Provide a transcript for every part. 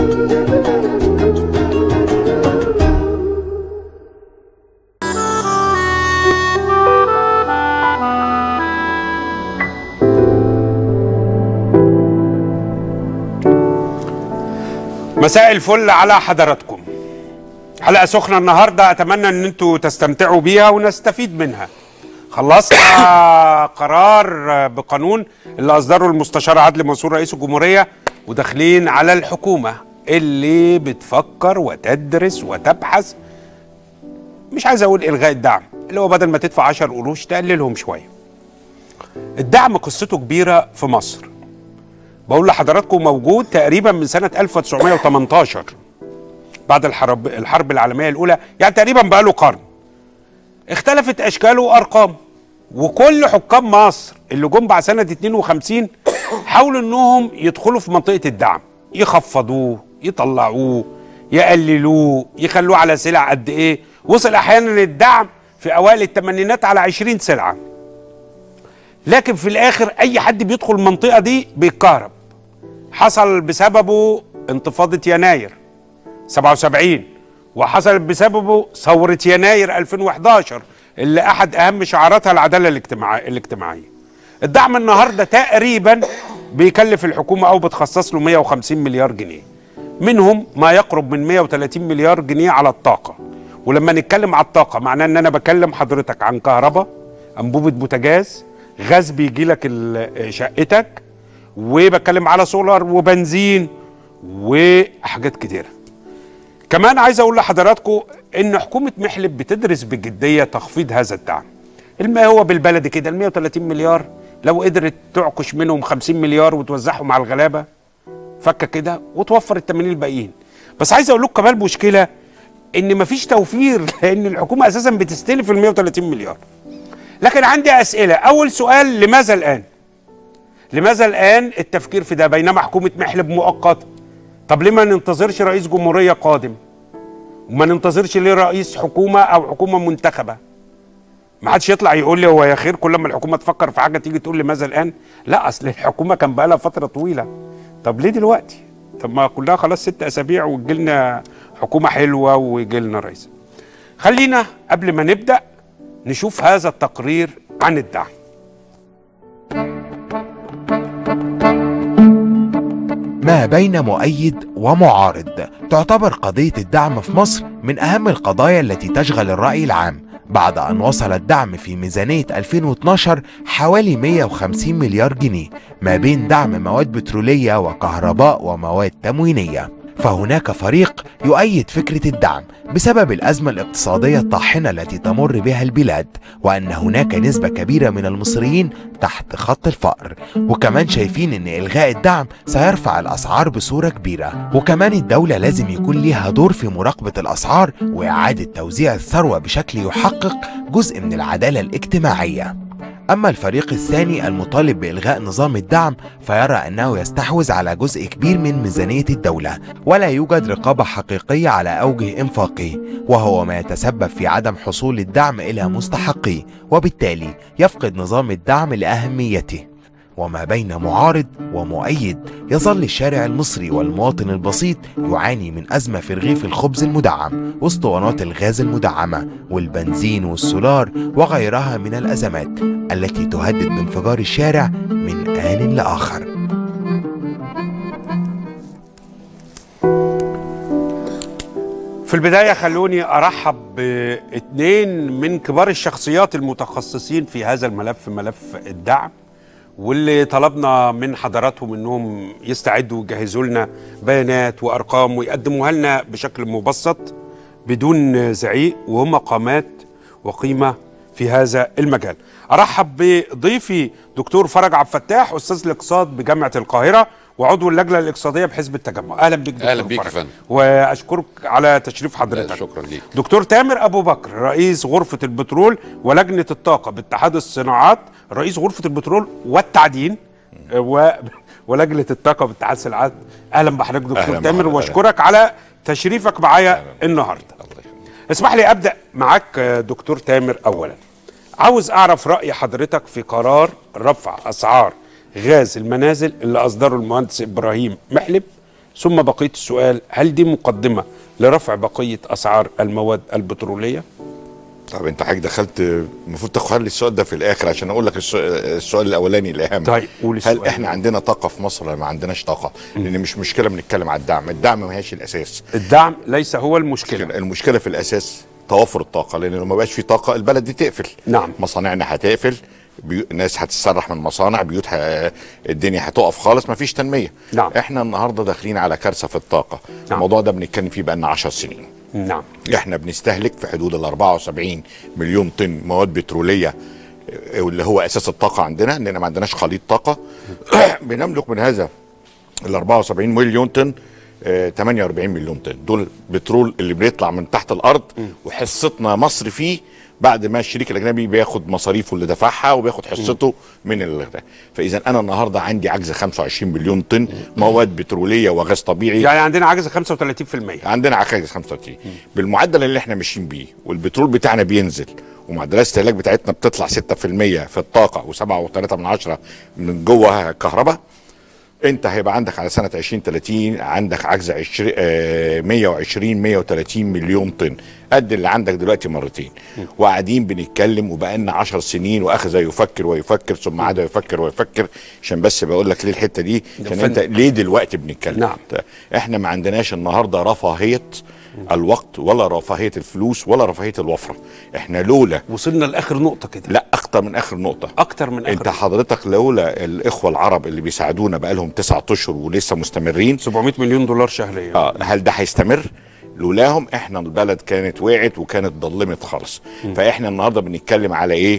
مساء الفل على حضراتكم حلقه سخنه النهارده اتمنى ان انتوا تستمتعوا بيها ونستفيد منها خلصنا قرار بقانون اللي اصدره المستشار عدلي منصور رئيس الجمهوريه وداخلين على الحكومه اللي بتفكر وتدرس وتبحث مش عايز اقول الغاء الدعم اللي هو بدل ما تدفع 10 قروش تقللهم شويه الدعم قصته كبيره في مصر بقول لحضراتكم موجود تقريبا من سنه 1918 بعد الحرب الحرب العالميه الاولى يعني تقريبا بقى له قرن اختلفت اشكاله وارقامه وكل حكام مصر اللي جم بعد سنه 52 حاولوا انهم يدخلوا في منطقه الدعم يخفضوه يطلعوه يقللوه يخلوه على سلع قد ايه وصل احيانا الدعم في اوائل الثمانينات على 20 سلعه لكن في الاخر اي حد بيدخل المنطقه دي بيتكهرب حصل بسببه انتفاضه يناير 77 وحصلت بسببه ثوره يناير 2011 اللي احد اهم شعاراتها العداله الاجتماعيه الاجتماعيه الدعم النهارده تقريبا بيكلف الحكومه او بتخصص له 150 مليار جنيه منهم ما يقرب من 130 مليار جنيه على الطاقه ولما نتكلم على الطاقه معناه ان انا بكلم حضرتك عن كهرباء انبوبه بوتاجاز غاز بيجي لك شقتك وبتكلم على سولار وبنزين وحاجات كتيره كمان عايز اقول لحضراتكم ان حكومه محلب بتدرس بجديه تخفيض هذا الدعم الما هو بالبلدي كده ال 130 مليار لو قدرت تعكش منهم 50 مليار وتوزعهم على الغلابه فكه كده وتوفر ال 80 الباقيين بس عايز اقول لكم كمان مشكله ان مفيش توفير لان الحكومه اساسا بتستلف ال 130 مليار لكن عندي اسئله اول سؤال لماذا الان لماذا الان التفكير في ده بينما حكومه محلب مؤقته طب ليه ما ننتظرش رئيس جمهوريه قادم وما ننتظرش ليه رئيس حكومه او حكومه منتخبه ما حدش يطلع يقول لي هو يا خير كل ما الحكومه تفكر في حاجه تيجي تقول لي ماذا الان لا اصل الحكومه كان بقى لها فتره طويله طب ليه دلوقتي طب ما كلها خلاص ست اسابيع ويجي لنا حكومه حلوه ويجي لنا رئيس خلينا قبل ما نبدا نشوف هذا التقرير عن الدعم ما بين مؤيد ومعارض تعتبر قضية الدعم في مصر من أهم القضايا التي تشغل الرأي العام بعد أن وصل الدعم في ميزانية 2012 حوالي 150 مليار جنيه ما بين دعم مواد بترولية وكهرباء ومواد تموينية فهناك فريق يؤيد فكرة الدعم بسبب الأزمة الاقتصادية الطاحنة التي تمر بها البلاد وأن هناك نسبة كبيرة من المصريين تحت خط الفقر وكمان شايفين أن إلغاء الدعم سيرفع الأسعار بصورة كبيرة وكمان الدولة لازم يكون ليها دور في مراقبة الأسعار وإعادة توزيع الثروة بشكل يحقق جزء من العدالة الاجتماعية أما الفريق الثاني المطالب بإلغاء نظام الدعم فيرى أنه يستحوذ على جزء كبير من ميزانية الدولة ولا يوجد رقابة حقيقية على أوجه إنفاقه وهو ما يتسبب في عدم حصول الدعم إلى مستحقيه وبالتالي يفقد نظام الدعم لأهميته وما بين معارض ومؤيد يظل الشارع المصري والمواطن البسيط يعاني من أزمة في رغيف الخبز المدعم واسطوانات الغاز المدعمة والبنزين والسولار وغيرها من الأزمات التي تهدد بانفجار الشارع من آن لآخر في البداية خلوني أرحب باثنين من كبار الشخصيات المتخصصين في هذا الملف ملف الدعم واللي طلبنا من حضراتهم انهم يستعدوا ويجهزوا لنا بيانات وارقام ويقدموها لنا بشكل مبسط بدون زعيق وهم قامات وقيمه في هذا المجال. ارحب بضيفي دكتور فرج عبد الفتاح استاذ الاقتصاد بجامعه القاهره وعضو اللجنه الاقتصاديه بحزب التجمع. اهلا بك دكتور اهلا بيك يا فرج. فندم واشكرك على تشريف حضرتك. شكرا ليك دكتور تامر ابو بكر رئيس غرفه البترول ولجنه الطاقه باتحاد الصناعات رئيس غرفه البترول والتعدين آه، و... ولجنه الطاقه باتحاد الصناعات اهلا بحضرتك دكتور أهلا تامر بحضرتك. واشكرك على تشريفك معايا النهارده الله يخليك اسمح لي ابدا معاك آه، دكتور تامر اولا عاوز اعرف راي حضرتك في قرار رفع اسعار غاز المنازل اللي اصدره المهندس ابراهيم محلب ثم بقيه السؤال هل دي مقدمه لرفع بقيه اسعار المواد البتروليه طب انت حضرتك دخلت المفروض تاخد لي السؤال ده في الاخر عشان اقول لك السؤال, السؤال الاولاني الاهم طيب، قول السؤال. هل احنا عندنا طاقه في مصر ولا ما عندناش طاقه لان مش مشكله بنتكلم على الدعم الدعم ما هيش الاساس الدعم ليس هو المشكله المشكله في الاساس توافر الطاقه لان لو ما بقاش في طاقه البلد دي تقفل نعم. مصانعنا هتقفل بيو... ناس هتتسرح من مصانع بيوت ه... الدنيا هتقف خالص ما فيش تنميه نعم. احنا النهارده داخلين على كارثه في الطاقه نعم. الموضوع ده بنتكلم فيه بقالنا 10 سنين نعم احنا بنستهلك في حدود ال 74 مليون طن مواد بتروليه اه، واللي هو اساس الطاقه عندنا لان ما عندناش خليط طاقه بنملك من هذا ال 74 مليون طن اه، 48 مليون طن دول بترول اللي بيطلع من تحت الارض وحصتنا مصر فيه بعد ما الشريك الاجنبي بياخد مصاريفه اللي دفعها وبياخد حصته من ال فاذا انا النهارده عندي عجز 25 مليون طن مواد بتروليه وغاز طبيعي يعني عندنا عجز 35% عندنا عجز 35 بالمعدل اللي احنا ماشيين بيه والبترول بتاعنا بينزل ومعدلات الاستهلاك بتاعتنا بتطلع 6% في الطاقه و7.3 من عشرة من جوه كهرباء انت هيبقى عندك على سنه 2030 عندك عجز 20 آه، 120 130 مليون طن قد اللي عندك دلوقتي مرتين وقاعدين بنتكلم وبقالنا 10 سنين واخذ يفكر ويفكر ثم عاد يفكر ويفكر عشان بس بقول لك ليه الحته دي عشان فن- انت ليه دلوقتي بنتكلم نعم. احنا ما عندناش النهارده رفاهيه الوقت ولا رفاهيه الفلوس ولا رفاهيه الوفره احنا لولا وصلنا لاخر نقطه كده لا اكتر من اخر نقطه اكتر من اخر انت حضرتك لولا الاخوه العرب اللي بيساعدونا بقالهم تسعة اشهر ولسه مستمرين 700 مليون دولار شهريا اه هل ده هيستمر لولاهم احنا البلد كانت وقعت وكانت ضلمت خالص فاحنا النهارده بنتكلم على ايه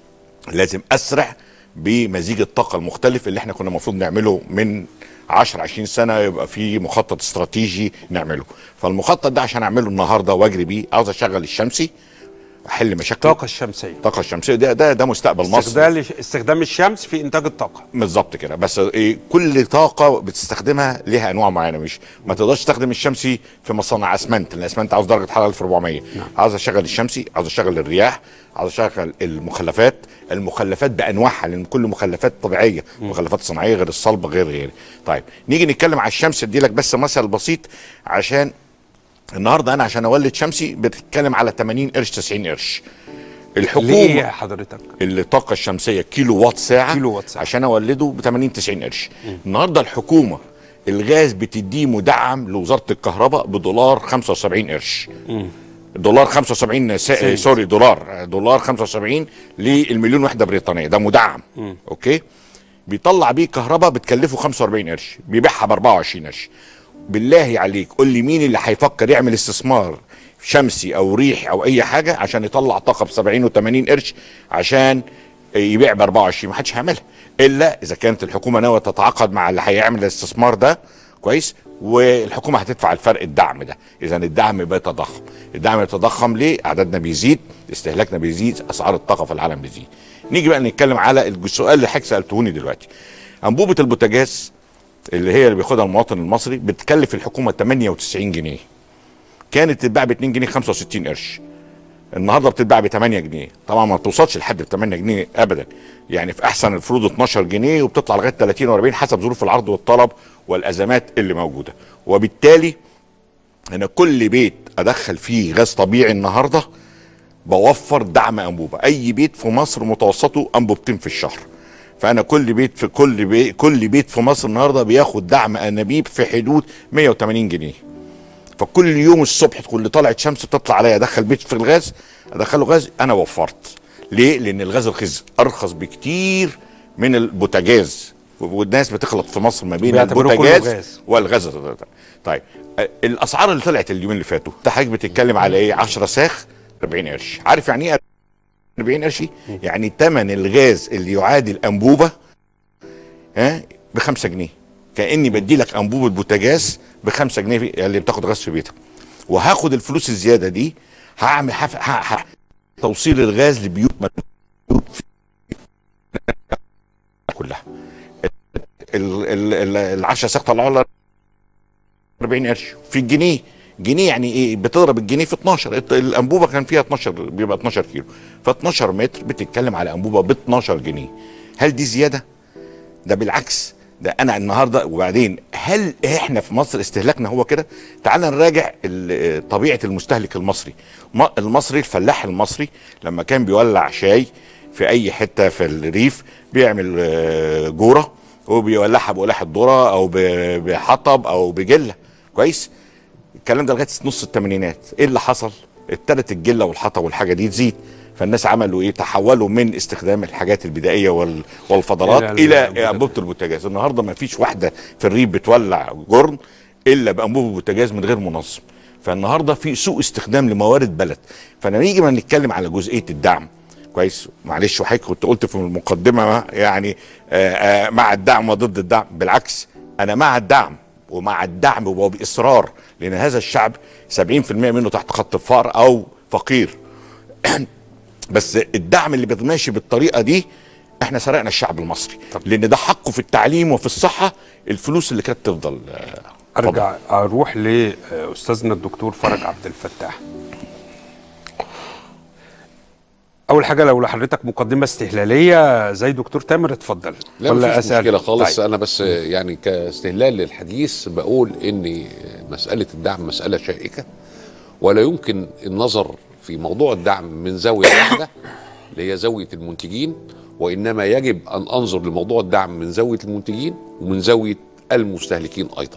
لازم اسرع بمزيج الطاقه المختلف اللي احنا كنا المفروض نعمله من 10 20 سنه يبقى في مخطط استراتيجي نعمله فالمخطط ده عشان اعمله النهارده واجري بيه عاوز اشغل الشمسي احل مشاكل الطاقه الشمسيه الطاقه الشمسيه ده ده ده مستقبل مصر استخدام استخدام الشمس في انتاج الطاقه بالظبط كده بس إيه كل طاقه بتستخدمها ليها انواع معينه مش ما تقدرش تستخدم الشمسي في مصانع اسمنت لان الاسمنت عاوز درجه حراره 1400 نعم. عاوز اشغل الشمسي عاوز اشغل الرياح عاوز اشغل المخلفات المخلفات بانواعها لان كل مخلفات طبيعيه مخلفات صناعيه غير الصلب غير غير طيب نيجي نتكلم على الشمس ادي لك بس مثل بسيط عشان النهارده انا عشان اولد شمسي بتتكلم على 80 قرش 90 قرش الحكومه ليه يا حضرتك الطاقه الشمسيه كيلو وات ساعه كيلو وات ساعة. عشان اولده ب 80 90 قرش النهارده الحكومه الغاز بتديه مدعم لوزاره الكهرباء بدولار 75 قرش دولار 75 سا... سوري دولار دولار 75 للمليون وحده بريطانيه ده مدعم اوكي بيطلع بيه كهرباء بتكلفه 45 قرش بيبيعها ب 24 قرش بالله عليك قول لي مين اللي هيفكر يعمل استثمار شمسي او ريحي او اي حاجه عشان يطلع طاقه ب 70 و80 قرش عشان يبيع ب 24 ما حدش هيعملها الا اذا كانت الحكومه ناويه تتعاقد مع اللي هيعمل الاستثمار ده كويس والحكومه هتدفع الفرق الدعم ده اذا الدعم بيتضخم الدعم يتضخم ليه اعدادنا بيزيد استهلاكنا بيزيد اسعار الطاقه في العالم بتزيد نيجي بقى نتكلم على السؤال اللي حضرتك سالتهوني دلوقتي انبوبه البوتاجاز اللي هي اللي بياخدها المواطن المصري بتكلف الحكومه 98 جنيه كانت تتباع ب 2 جنيه 65 قرش النهارده بتتباع ب 8 جنيه طبعا ما بتوصلش لحد ب 8 جنيه ابدا يعني في احسن الفروض 12 جنيه وبتطلع لغايه 30 و40 حسب ظروف العرض والطلب والازمات اللي موجوده وبالتالي انا كل بيت ادخل فيه غاز طبيعي النهارده بوفر دعم انبوبه اي بيت في مصر متوسطه انبوبتين في الشهر فانا كل بيت في كل بيت كل بيت في مصر النهارده بياخد دعم انابيب في حدود 180 جنيه فكل يوم الصبح تكون طلعت شمس تطلع عليا ادخل بيت في الغاز ادخله غاز انا وفرت ليه لان الغاز رخيص ارخص بكتير من البوتاجاز والناس بتخلط في مصر ما بين بيعتبروه كله البوتاجاز غاز. والغاز طيب أه، الاسعار اللي طلعت اليومين اللي فاتوا انت حضرتك بتتكلم على ايه 10 ساخ 40 قرش عارف يعني ايه 40 قرش يعني ثمن الغاز اللي يعادل انبوبه ها ب 5 جنيه كاني بدي لك انبوبه بوتاجاز ب 5 جنيه في- اللي بتاخد غاز في بيتك وهاخد الفلوس الزياده دي هعمل حف... ه... ه... توصيل الغاز لبيوت مدينة كلها ال ال ال ال 10 ساق طلعوا لها 40 قرش في الجنيه جنيه يعني ايه بتضرب الجنيه في 12 الت- الانبوبه كان فيها 12 بيبقى 12 كيلو ف 12 متر بتتكلم على انبوبه ب 12 جنيه هل دي زياده؟ ده بالعكس ده انا النهارده وبعدين هل احنا في مصر استهلاكنا هو كده تعال نراجع ال- طبيعه المستهلك المصري م- المصري الفلاح المصري لما كان بيولع شاي في اي حته في الريف بيعمل آه، جوره وبيولعها بقلاح الذره او ب- بحطب او بجله كويس الكلام ده لغايه نص الثمانينات ايه اللي حصل ابتدت الجله والحطب والحاجه دي تزيد فالناس عملوا ايه تحولوا من استخدام الحاجات البدائيه وال- والفضلات إلى الى, البوتاجاز. إلى انبوبه البوتاجاز النهارده ما فيش واحده في الريف بتولع جرن الا بانبوبه البوتاجاز من غير منظم فالنهارده في سوء استخدام لموارد بلد فلما نيجي ما نتكلم على جزئيه الدعم كويس معلش وحضرتك كنت قلت في المقدمه يعني آه، آه، مع الدعم وضد الدعم بالعكس انا مع الدعم ومع الدعم وباصرار لان هذا الشعب 70% منه تحت خط الفقر او فقير بس الدعم اللي بيتماشي بالطريقه دي احنا سرقنا الشعب المصري لان ده حقه في التعليم وفي الصحه الفلوس اللي كانت تفضل آه، ارجع اروح لاستاذنا الدكتور فرج عبد الفتاح اول حاجه لو لحضرتك مقدمه استهلاليه زي دكتور تامر اتفضل لا مفيش أسأل؟ مشكله خالص طيب. انا بس يعني كاستهلال للحديث بقول ان مساله الدعم مساله شائكه ولا يمكن النظر في موضوع الدعم من زاويه واحده اللي هي زاويه المنتجين وانما يجب ان انظر لموضوع الدعم من زاويه المنتجين ومن زاويه المستهلكين ايضا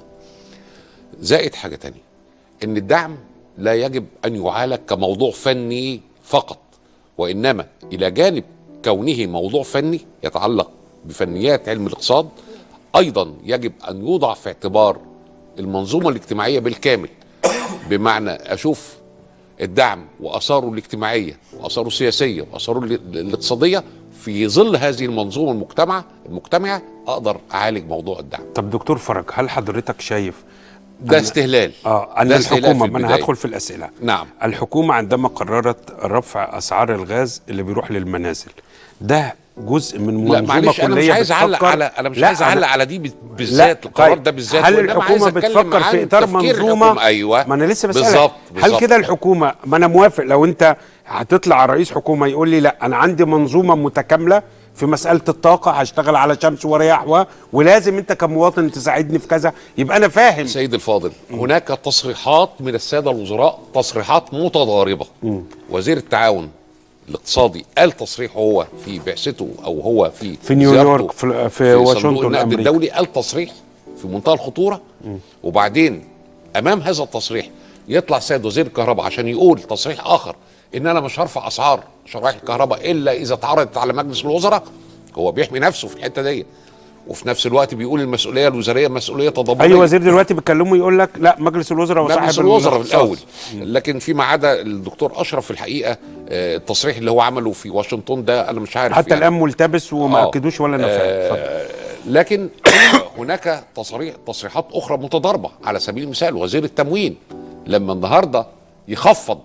زائد حاجه تانية ان الدعم لا يجب ان يعالج كموضوع فني فقط وانما الى جانب كونه موضوع فني يتعلق بفنيات علم الاقتصاد ايضا يجب ان يوضع في اعتبار المنظومه الاجتماعيه بالكامل بمعنى اشوف الدعم واثاره الاجتماعيه واثاره السياسيه واثاره ال- الاقتصاديه في ظل هذه المنظومه المجتمعه المجتمعه اقدر اعالج موضوع الدعم طب دكتور فرج هل حضرتك شايف ده أن- استهلال اه ان ده استهلاك الحكومه في ما انا البداية. هدخل في الاسئله نعم. الحكومه عندما قررت رفع اسعار الغاز اللي بيروح للمنازل ده جزء من منظومه لا معلش انا مش كلية عايز اعلق بتفكر- على انا مش لا، عايز أنا- اعلق على دي ب- بالذات لا، القرار طيب، ده بالذات هل وإنما عايز الحكومه أتكلم بتفكر عن في اطار تفكير منظومه الحكومة. ايوه ما انا لسه بسالك بالظبط هل بالظبط. كده الحكومه ما انا موافق لو انت هتطلع رئيس حكومه يقول لي لا انا عندي منظومه متكامله في مساله الطاقه هشتغل على شمس ورياح و... ولازم انت كمواطن تساعدني في كذا يبقى انا فاهم سيد الفاضل هناك تصريحات من الساده الوزراء تصريحات متضاربه وزير التعاون الاقتصادي قال تصريح هو في بعثته او هو في في نيويورك، زيارته في- في صندوق واشنطن النقد الأمريكي. الدولي قال تصريح في منتهى الخطوره وبعدين امام هذا التصريح يطلع سيد وزير الكهرباء عشان يقول تصريح اخر ان انا مش هرفع اسعار شرائح الكهرباء الا اذا اتعرضت على مجلس الوزراء هو بيحمي نفسه في الحته دي وفي نفس الوقت بيقول المسؤوليه الوزاريه مسؤوليه تضامنيه اي وزير دلوقتي بيتكلموا يقول لك لا مجلس الوزراء وصاحب مجلس الوزراء في الاختصاص. الاول لكن فيما عدا الدكتور اشرف في الحقيقه آه، التصريح اللي هو عمله في واشنطن ده انا مش عارف حتى يعني. الان ملتبس وما آه. اكدوش ولا نفاه اتفضل. آه لكن هناك تصريح تصريحات اخرى متضاربه على سبيل المثال وزير التموين لما النهارده يخفض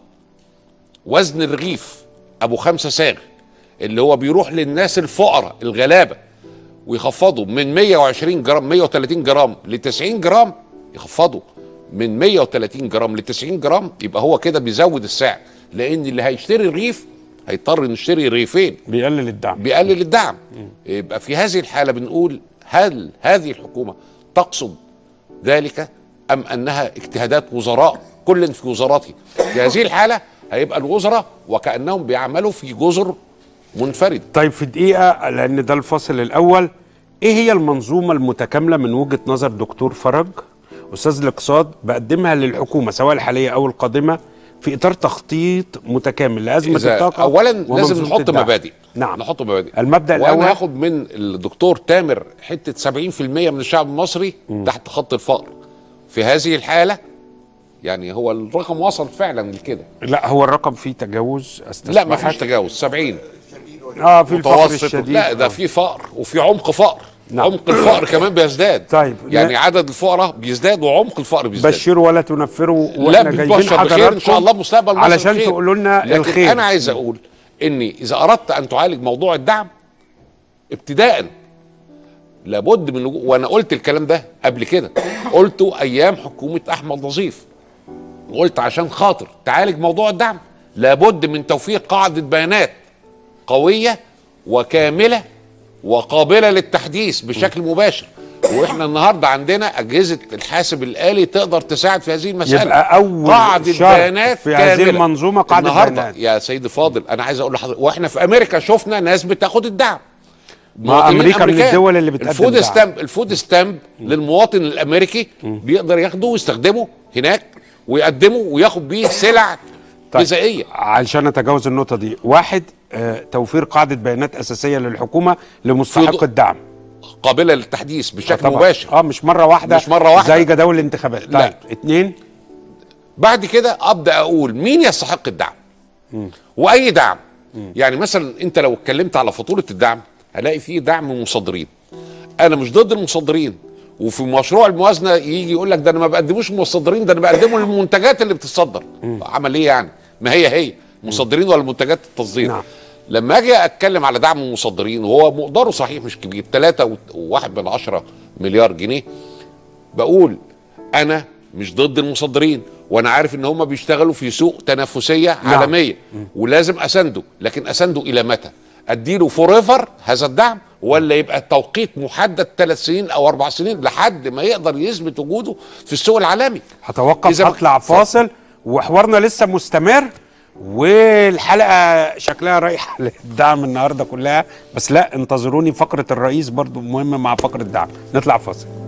وزن الرغيف ابو خمسة ساغ اللي هو بيروح للناس الفقراء الغلابه ويخفضوا من 120 جرام 130 جرام ل 90 جرام يخفضوا من 130 جرام ل 90 جرام يبقى هو كده بيزود السعر لان اللي هيشتري الرغيف هيضطر نشتري رغيفين بيقلل الدعم بيقلل الدعم يبقى في هذه الحاله بنقول هل هذه الحكومه تقصد ذلك ام انها اجتهادات وزراء كل في وزاراته في هذه الحاله هيبقى الوزراء وكانهم بيعملوا في جزر منفرد طيب في دقيقة لأن ده الفصل الأول إيه هي المنظومة المتكاملة من وجهة نظر دكتور فرج أستاذ الاقتصاد بقدمها للحكومة سواء الحالية أو القادمة في إطار تخطيط متكامل لأزمة إذا الطاقة اولا لازم ومنظومة نحط الدعم. مبادئ نعم نحط مبادئ المبدأ الأول وانا هاخد من الدكتور تامر حته 70% من الشعب المصري تحت خط الفقر في هذه الحاله يعني هو الرقم وصل فعلا لكده لا هو الرقم فيه تجاوز لا ما فيش استسمحك. تجاوز 70 اه في الفقر متوسط الشديد لا ده آه. في فقر وفي عمق فقر نعم. عمق الفقر كمان بيزداد طيب. يعني لا- عدد الفقراء بيزداد وعمق الفقر بيزداد بشروا ولا تنفروا لا واحنا جايبين بنبشر بخير ان حضراتكم شاء الله مستقبل مصر علشان بخير. تقولوا لنا لكن الخير انا عايز اقول ان اذا اردت ان تعالج موضوع الدعم ابتداء لابد من وجو- وانا قلت الكلام ده قبل كده قلته ايام حكومه احمد نظيف قلت عشان خاطر تعالج موضوع الدعم لابد من توفير قاعده بيانات قويه وكامله وقابله للتحديث بشكل مباشر واحنا النهارده عندنا اجهزه الحاسب الالي تقدر تساعد في هذه المساله يبقى أول قاعده شرط بيانات في هذه كاملة. المنظومة قاعدة النهارده بيانات. يا سيدي فاضل انا عايز اقول لحضرتك واحنا في امريكا شفنا ناس بتاخد الدعم ما مواطنين أمريكا من أمريكان. الدول اللي بتقدم الفود دعم. ستامب الفود ستامب للمواطن الامريكي بيقدر ياخده ويستخدمه هناك ويقدمه وياخد بيه سلع طيب. غذائيه علشان اتجاوز النقطه دي واحد آه، توفير قاعده بيانات اساسيه للحكومه لمستحق في- الدعم قابله للتحديث بشكل طبعاً. مباشر اه مش مره واحده مش مرة واحدة. زي جداول الانتخابات لا. طيب اتنين بعد كده ابدا اقول مين يستحق الدعم واي دعم يعني مثلا انت لو اتكلمت على فاتوره الدعم هلاقي فيه دعم من مصدرين انا مش ضد المصدرين وفي مشروع الموازنه يجي يقول لك ده انا ما بقدموش المصدرين ده انا بقدمه للمنتجات اللي بتتصدر عمل ايه يعني ما هي هي مصدرين ولا منتجات التصدير نعم. لما اجي اتكلم على دعم المصدرين وهو مقداره صحيح مش كبير 3 وواحد من عشرة مليار جنيه بقول انا مش ضد المصدرين وانا عارف ان هم بيشتغلوا في سوق تنافسيه نعم. عالميه ولازم اسنده لكن اسنده الى متى اديله فور ايفر هذا الدعم ولا يبقى توقيت محدد ثلاث سنين او اربع سنين لحد ما يقدر يثبت وجوده في السوق العالمي هتوقف إذا ما- هطلع فاصل وحوارنا لسه مستمر والحلقه شكلها رايحه للدعم النهارده كلها بس لا انتظروني فقره الرئيس برضو مهمه مع فقره الدعم نطلع فاصل